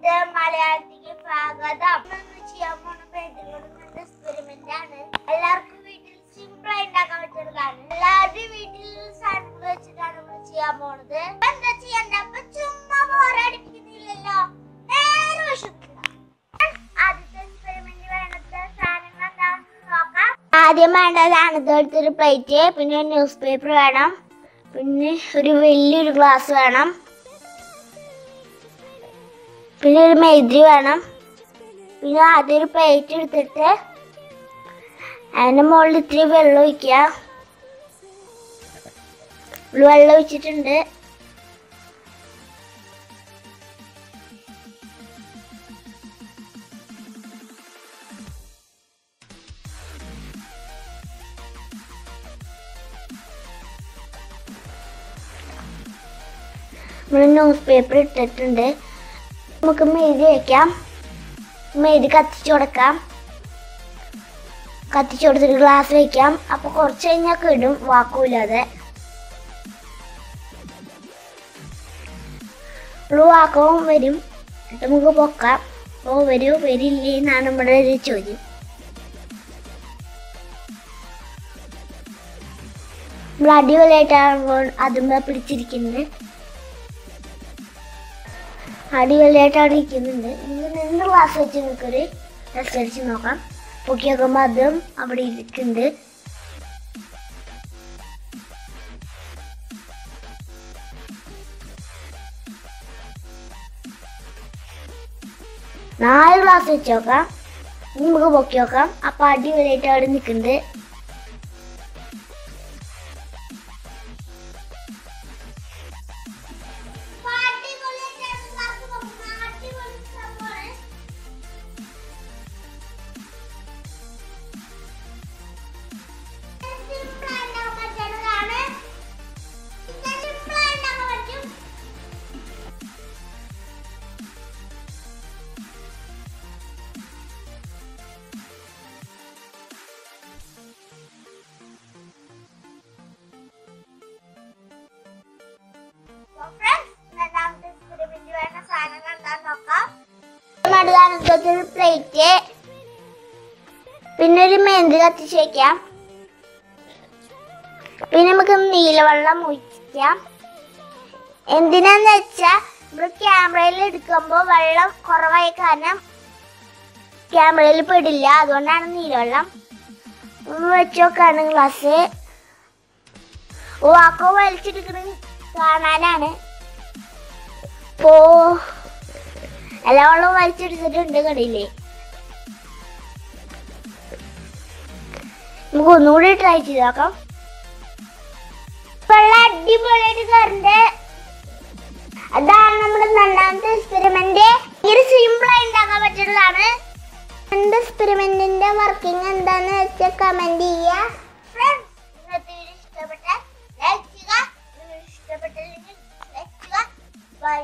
ഇത് മലയാളത്തിലേക്ക് സ്വാഗതം ഇന്ന് ചെയ്യാൻ പോണ പെയിന്റിംഗ് എക്സ്പെരിമെന്റ് ആണ് എല്ലാവർക്കും വീട്ടിൽ സിമ്പിൾ ആയി ഉണ്ടാക്കാൻ പറ്റുന്നതാണ് എല്ലാവരുടെയും വീട്ടിൽ സാധനങ്ങൾ വെച്ചിട്ടാണ് നമ്മൾ ചെയ്യാൻ പോണത് അപ്പൊ എന്താ ചെയ്യണ്ട അപ്പൊ ചുമ്മാ ബോറടിപ്പിക്കുന്നില്ലല്ലോ നേരെ വിഷമിക്കുക ആദ്യത്തെ എക്സ്പെരിമെന്റ് വേണ്ടത് സാധനങ്ങൾ എന്താണെന്ന് നോക്കാം ആദ്യം വേണ്ടതാണ് ഇതെടുത്തൊരു പ്ലേറ്റ് പിന്നെ ന്യൂസ് പേപ്പർ വേണം പിന്നെ ഒരു വലിയൊരു ഗ്ലാസ് വേണം പിന്നെ ഒരു മെഴുതി വേണം പിന്നെ ആദ്യം ഒരു പ്ലേറ്റ് എടുത്തിട്ട് അതിൻ്റെ മുകളിൽ ഇത്തിരി വെള്ളം ഒഴിക്കുക ഒരു വെള്ളം ഒഴിച്ചിട്ടുണ്ട് നമ്മൾ ന്യൂസ് പേപ്പർ ഇട്ടിട്ടുണ്ട് നമുക്ക് മെഴുതി വയ്ക്കാം മെഴുതി കത്തിച്ചു കൊടുക്കാം കത്തിച്ചു കൊടുത്തിട്ട് ഗ്ലാസ് വയ്ക്കാം അപ്പൊ കുറച്ച് കഴിഞ്ഞാൽ കിടും വാക്കൂലാതെ ഒരു വാക്കവും വരും എന്നിട്ട് നമുക്ക് പൊക്കാം ഓ വരൂ വരില്ലേ എന്നാണ് നമ്മുടെ ഒരു ചോദ്യം നമ്മൾ അടിപൊളിയായിട്ടാണ് അതുമ്മ പിടിച്ചിരിക്കുന്നത് അടിപൊളിയായിട്ടാണ് ഇരിക്കുന്നുണ്ട് നിങ്ങൾ നിന്ന് ക്ലാസ് വെച്ച് നിങ്ങൾക്കൊരു ടെസ്റ്റ് അടിച്ച് നോക്കാം പൊക്കി നോക്കുമ്പോൾ അതും അവിടെ ഇരിക്കുന്നുണ്ട് നാല് ക്ലാസ് വെച്ച് നോക്കാം ഇനി നമുക്ക് പൊക്കി നോക്കാം അപ്പൊ അടിപൊളിയായിട്ട് അവിടെ നിൽക്കുന്നുണ്ട് പ്ലേറ്റ് പിന്നെ ഒരു മെന്ത് കത്തിച്ച് വെക്കാം പിന്നെ നമുക്ക് നീലവെള്ളം ഒഴിക്കാം എന്തിനാന്ന് വെച്ചാ നമ്മൾ ക്യാമറയിൽ എടുക്കുമ്പോൾ വെള്ളം കുറവായ കാരണം ക്യാമറയിൽ പെടില്ല അതുകൊണ്ടാണ് നീലവെള്ളം ഒന്ന് വെച്ച് നോക്കാണ് ഗ്ലാസ് വാക്കോ വലിച്ചെടുക്കുന്നത് കാണാനാണ് ഇപ്പോ എല്ലാ വെള്ളവും വലിച്ചെടുത്തിട്ടുണ്ട് കടയില് നമുക്ക് ഒന്നുകൂടി ട്രൈ ചെയ്ത് നോക്കാം വെള്ളം അടിപൊളിയായിട്ട് കയറണ്ട് അതാണ് നമ്മുടെ രണ്ടാമത്തെ എക്സ്പെരിമെന്റ് ഇത് സിമ്പിൾ ആയി ഉണ്ടാക്കാൻ പറ്റുന്നതാണ് എന്റെ എക്സ്പെരിമെന്റിന്റെ വർക്കിംഗ് എന്താന്ന് വെച്ചാൽ കമന്റ് ചെയ്യുക ഫ്രണ്ട്സ് ഇന്നത്തെ വീഡിയോ ഇഷ്ടപ്പെട്ടാൽ ലൈക്ക് ചെയ്യുക നിങ്ങൾ ഇഷ്ടപ്പെട്ടില്ലെങ്കിൽ ലൈക്ക് ചെയ്യുക ബൈ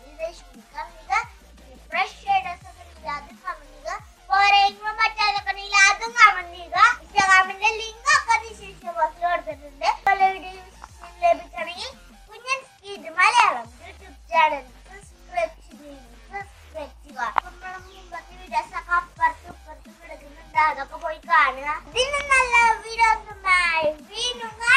ഫ്രഷ് ഷെയ്ഡേഴ്സ് ഒക്കെ ഉണ്ടെങ്കിൽ അതും കമന്റ് ചെയ്യുക പോരെങ്കിലും മറ്റേതൊക്കെ ഉണ്ടെങ്കിൽ അതും കമന്റ് ചെയ്യുക ഇൻസ്റ്റാഗ്രാമിന്റെ ലിങ്ക് ഒക്കെ ഡിസ്ക്രിപ്ഷൻ ബോക്സിൽ കൊടുത്തിട്ടുണ്ട് പല വീഡിയോസ് ലഭിക്കണമെങ്കിൽ കുഞ്ഞൻ സ്കീഡ് മലയാളം യൂട്യൂബ് ചാനൽ സബ്സ്ക്രൈബ് ചെയ്യുക സബ്സ്ക്രൈബ് ചെയ്യുക നമ്മുടെ മുമ്പത്തെ വീഡിയോസ് ഒക്കെ അപ്പുറത്തും ഇപ്പുറത്തും കിടക്കുന്നുണ്ട് അതൊക്കെ പോയി കാണുക ഇതിന് നല്ല വീഡിയോസുമായി വീണ്ടും കാണാം